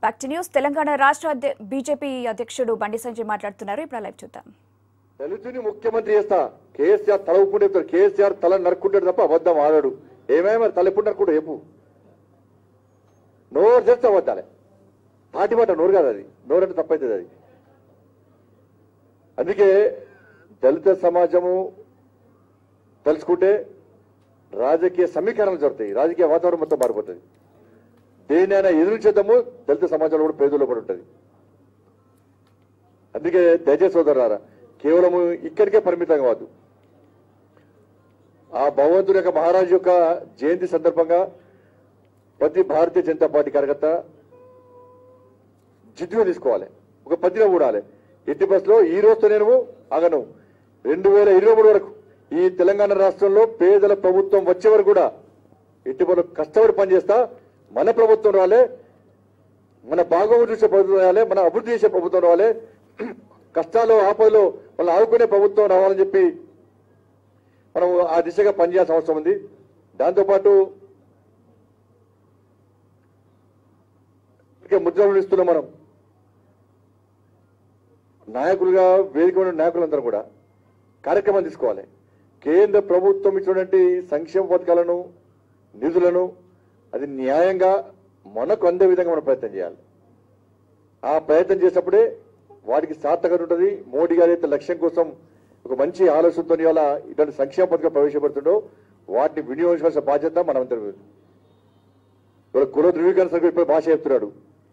Back to news Telangana రాష్ట్ర అధ్య- BJP అధ్యక్షుడు బండి సంజయ్ మాట్లాడుతున్నారు ఇప్పుడు లైవ్ చూద్దాం దళితుని ముఖ్యమంత్రి చేస్తా కేసీఆర్ తల ఉప్పుకుంటే చెప్తాడు కేసీఆర్ తల నరుక్కుంటాడు తప్ప అబద్ధం ఆడాడు ఏమేమి మరి తల ఎప్పుడు నరుకుంటాడు చెప్పు నోరు చేస్తే అబద్ధాలే తాటి మాట నోరు కాదు అది నోరు అంటే తప్పైతుంది అది అందుకే దళిత సమాజము తలుచుకుంటే రాజకీయ సమీకరణలు జరుగుతాయి రాజకీయ వాతావరణం మొత్తం మారిపోతుంది దేనైనా ఎదురించేద్దాము దళిత సమాజంలో కూడా పేదల్లో పడి ఉంటుంది అందుకే దయచేసి సోదరులారా కేవలము ఇక్కడికే పరిమితం కావద్దు ఆ భగవంతుని యొక్క మహారాజు యొక్క జయంతి సందర్భంగా ప్రతి భారతీయ జనతా పార్టీ కార్యకర్త జిద్దుగా తీసుకోవాలి ఒక పదిలో కూడాలి ఎట్టి బస్సులో ఈ రోజుతో నేను ఆగను రెండు వేల ఇరవై మూడు వరకు ఈ తెలంగాణ రాష్ట్రంలో పేదల ప్రభుత్వం వచ్చే వరకు కూడా ఎట్టి బస్సులో కష్టపడి పనిచేస్తా మన ప్రభుత్వం రాలే మన బాగోగులు చూసే ప్రభుత్వం రావాలి మన అభివృద్ధి చేసే ప్రభుత్వం రావాలి కష్టాలు ఆపదలు మనం ఆదుకునే ప్రభుత్వం రావాలని చెప్పి మనం ఆ దిశగా పనిచేయాల్సిన అవసరం ఉంది దాంతోపాటు ఇక ముద్రలు ఇస్తున్నాం మనం నాయకులుగా వేదిక ఉన్న నాయకులందరూ కూడా కార్యక్రమాలు తీసుకోవాలి కేంద్ర ప్రభుత్వం ఇచ్చినటువంటి సంక్షేమ పథకాలను నిధులను అది న్యాయంగా మనకు అందే విధంగా మనం ప్రయత్నం చేయాలి ఆ ప్రయత్నం చేసినప్పుడే వాటికి సార్థకత ఉంటుంది మోడీ గారి యొక్క లక్ష్యం కోసం ఒక మంచి ఆలోచనతో ఇవాళ ఇటువంటి సంక్షేమ పథకం ప్రవేశపెడుతుండో వాటిని వినియోగించాల్సిన బాధ్యత మనందరం ఉంది. ఇవాళ కుల ధృవీకరణ సంఘం ఇప్పుడు భాష చెప్తున్నాడు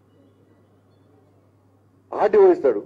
ఆర్టీఓ ఇస్తాడు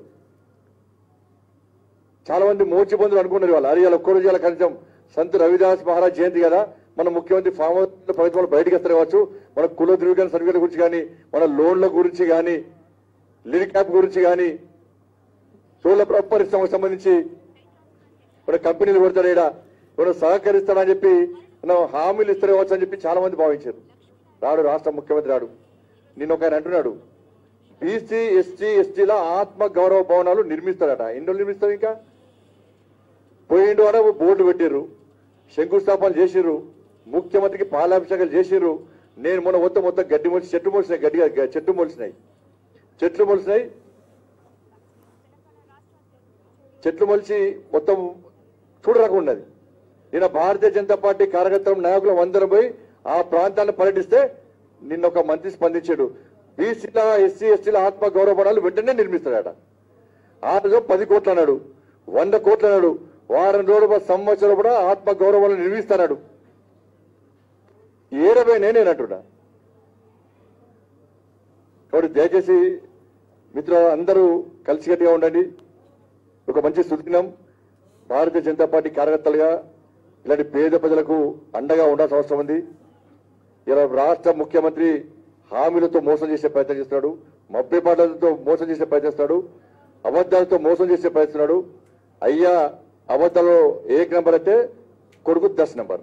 చాలా మంది మోర్చి బంధువులు అనుకున్నారు వాళ్ళు అరే ఒక్క రోజు ఇలా కనీసం సంత్ రవిదాస్ మహారాజ్ జయంతి కదా మన ముఖ్యమంత్రి ఫామ్ హౌస్ ప్రభుత్వాలు బయటకు వస్తారు కావచ్చు మన కుల ధృవీకరణ సర్టిఫికేట్ గురించి కానీ మన లోన్ల గురించి కానీ లిరిక్ యాప్ గురించి కానీ సోలార్ పరిశ్రమకు సంబంధించి మన కంపెనీలు కొడతాడు ఈడ మనం సహకరిస్తాడని చెప్పి మనం హామీలు ఇస్తారు కావచ్చు అని చెప్పి చాలా మంది భావించారు రాడు రాష్ట్ర ముఖ్యమంత్రి రాడు నిన్న ఒక ఆయన అంటున్నాడు బీసీ ఎస్టీ ఎస్టీల ఆత్మ గౌరవ భవనాలు నిర్మిస్తాడట ఎన్ని రోజులు నిర్మిస్తాడు ఇంకా పోయిండు అని బోర్డు పెట్టిర్రు శంకుస్థాపన చేసిర్రు ముఖ్యమంత్రికి పాలాభిషేకాలు చేసిర్రు నేను మొన్న మొత్తం మొత్తం గడ్డి మొలిచి చెట్టు మొలిసినాయి గడ్డిగా గ- చెట్టు మొలిసినాయి చెట్లు మొలిసినాయి చెట్లు మొలిచి మొత్తం చూడరాకున్నది నిన్న భారతీయ జనతా పార్టీ కార్యకర్తలు నాయకులు అందరం పోయి ఆ ప్రాంతాన్ని పర్యటిస్తే నిన్న ఒక మంత్రి స్పందించాడు బీసీల ఎస్సీ ఎస్టీల ఆత్మ గౌరవ భవనాలు వెంటనే నిర్మిస్తాడట ఆ రోజు పది కోట్లు అన్నాడు వంద కోట్లు అన్నాడు వారం రోజుల సంవత్సరం కూడా ఆత్మ గౌరవాలను నిర్మిస్తాడు ఏడవై నేనేనంటున్నా కాబట్టి దయచేసి మిత్రులు అందరూ కలిసికట్టుగా ఉండండి ఒక మంచి సుదినం భారతీయ జనతా పార్టీ కార్యకర్తలుగా ఇలాంటి పేద ప్రజలకు అండగా ఉండాల్సిన అవసరం ఉంది ఇలా రాష్ట్ర ముఖ్యమంత్రి హామీలతో మోసం చేసే ప్రయత్నం చేస్తున్నాడు మభ్యపాటలతో మోసం చేసే ప్రయత్నం చేస్తున్నాడు అబద్ధాలతో మోసం చేసే ప్రయత్నిస్తున్నాడు అయ్యా అబద్ధాలు ఏక నెంబర్ అంటే కొడుకు దశ నెంబర్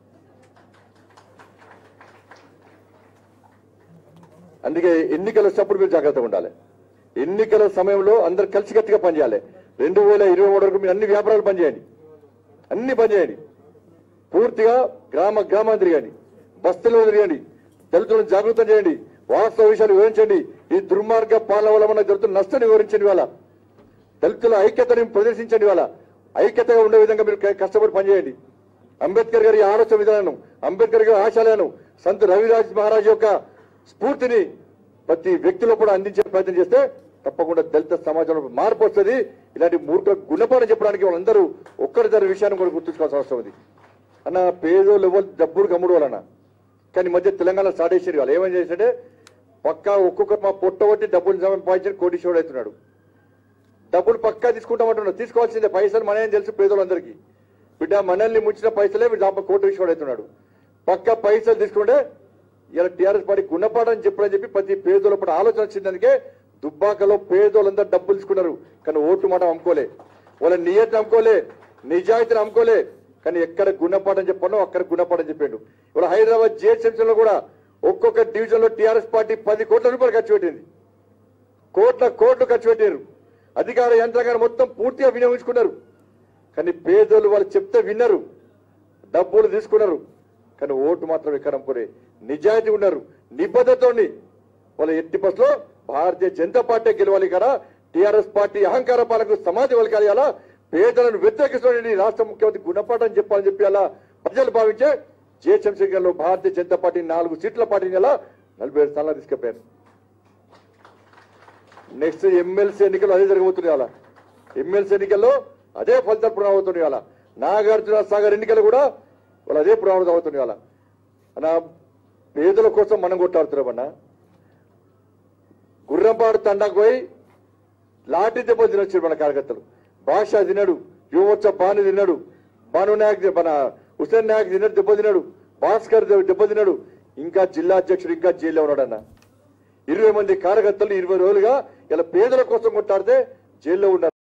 అందుకే ఎన్నికలు వచ్చినప్పుడు మీరు జాగ్రత్తగా ఉండాలి ఎన్నికల సమయంలో అందరు కలిసికట్టుగా పనిచేయాలి రెండు వేల ఇరవై మూడు వరకు మీరు అన్ని వ్యాపారాలు పనిచేయండి అన్ని పనిచేయండి పూర్తిగా గ్రామ గ్రామాన్ని తిరగండి బస్తీలో తిరగండి దళితులను జాగృతం చేయండి వాస్తవ విషయాలు వివరించండి ఈ దుర్మార్గ పాలన వల్ల మనకు జరుగుతున్న నష్టాన్ని వివరించండి వాళ్ళ దళితుల ఐక్యతని ప్రదర్శించండి వాళ్ళ ఐక్యతగా ఉండే విధంగా మీరు క- కష్టపడి పనిచేయండి అంబేద్కర్ గారి ఆలోచన విధానం అంబేద్కర్ గారి ఆశయాలను సంత్ రవిరాజ్ మహారాజ్ యొక్క స్ఫూర్తిని ప్రతి వ్యక్తిలో కూడా అందించే ప్రయత్నం చేస్తే తప్పకుండా దళిత సమాజంలో మార్పు వస్తుంది ఇలాంటి మూర్ఖ గుణపాఠం చెప్పడానికి వాళ్ళందరూ ఒక్కరిద్దరి విషయాన్ని కూడా గుర్తుంచుకోవాల్సిన అవసరం ఉంది అన్న పేదోళ్ళు ఎవరు డబ్బులు కమ్ముడు వాళ్ళన్న కానీ ఈ మధ్య తెలంగాణ స్టార్ట్ చేసారు వాళ్ళు ఏమని చేశారంటే పక్కా ఒక్కొక్కరు మా పొట్టగొట్టి డబ్బులు సంపాదించి కోటీశ్వరుడు అవుతున్నాడు డబ్బులు పక్కా తీసుకుంటామంటున్నాడు తీసుకోవాల్సిందే పైసలు మన ఏం తెలుసు పేదోళ్ళందరికీ బిడ్డ మనల్ని ముంచిన పైసలే వీడు దాంట్లో కోటీశ్వరుడు అవుతున్నాడు పక్క పైసలు తీసుకుంటే ఇలా టీఆర్ఎస్ పార్టీ గుణపాఠం చెప్పడని చెప్పి ప్రతి పేదోళ్ళ పట్ల ఆలోచన వచ్చిందనికే దుబ్బాకలో పేదోళ్ళందరూ డబ్బులు తీసుకున్నారు కానీ ఓటు మాట అమ్ముకోలే వాళ్ళ నియతిని అమ్ముకోలే నిజాయితీని అమ్ముకోలే కానీ ఎక్కడ గుణపాఠం చెప్పానో అక్కడ గుణపాఠం చెప్పాడు ఇవాళ హైదరాబాద్ జిహెచ్ఎంసీలో కూడా ఒక్కొక్క డివిజన్ లో టీఆర్ఎస్ పార్టీ పది కోట్ల రూపాయలు ఖర్చు పెట్టింది కోట్ల కోట్లు ఖర్చు పెట్టారు అధికార యంత్రాంగాన్ని మొత్తం పూర్తిగా వినియోగించుకున్నారు కానీ పేదోళ్ళు వాళ్ళు చెప్తే విన్నారు డబ్బులు తీసుకున్నారు కానీ ఓటు మాత్రం ఎక్కడ అమ్ముకునే నిజాయితీ ఉన్నారు నిబద్ధతోని వాళ్ళ ఎట్టి బస్సులో భారతీయ జనతా పార్టీ గెలవాలి కదా టిఆర్ఎస్ పార్టీ అహంకార పాలకు సమాజం వలకాలి అలా పేదలను వ్యతిరేకిస్తున్న రాష్ట్ర ముఖ్యమంత్రి గుణపాఠం చెప్పాలని చెప్పి అలా ప్రజలు భావించే జిహెచ్ఎంసీ లో భారతీయ జనతా పార్టీ నాలుగు సీట్ల పార్టీని అలా నలభై ఏడు స్థానాలు తీసుకెళ్పారు నెక్స్ట్ ఎమ్మెల్సీ ఎన్నికలు అదే జరగబోతున్నాయి అలా ఎమ్మెల్సీ ఎన్నికల్లో అదే ఫలితాలు పునరావుతున్నాయి అలా నాగార్జున సాగర్ ఎన్నికలు కూడా వాళ్ళు అదే పునరావృతం అవుతున్నాయి అలా అన్న పేదల కోసం మనం కొట్టాడుతున్నామన్నా గుర్రంపాడు తండాకు పోయి లాఠీ దెబ్బ తినొచ్చారు మన కార్యకర్తలు భాష తినడు యువచ్చ బాను తిన్నాడు బాను నాయక్ ది- మన హుసేన్ నాయక్ తిన్నాడు దెబ్బ తిన్నాడు భాస్కర్ దెబ్బ దెబ్బ తిన్నాడు ఇంకా జిల్లా అధ్యక్షుడు ఇంకా జైల్లో ఉన్నాడన్న ఇరవై మంది కార్యకర్తలు ఇరవై రోజులుగా ఇలా పేదల కోసం కొట్టాడితే జైల్లో ఉన్నారు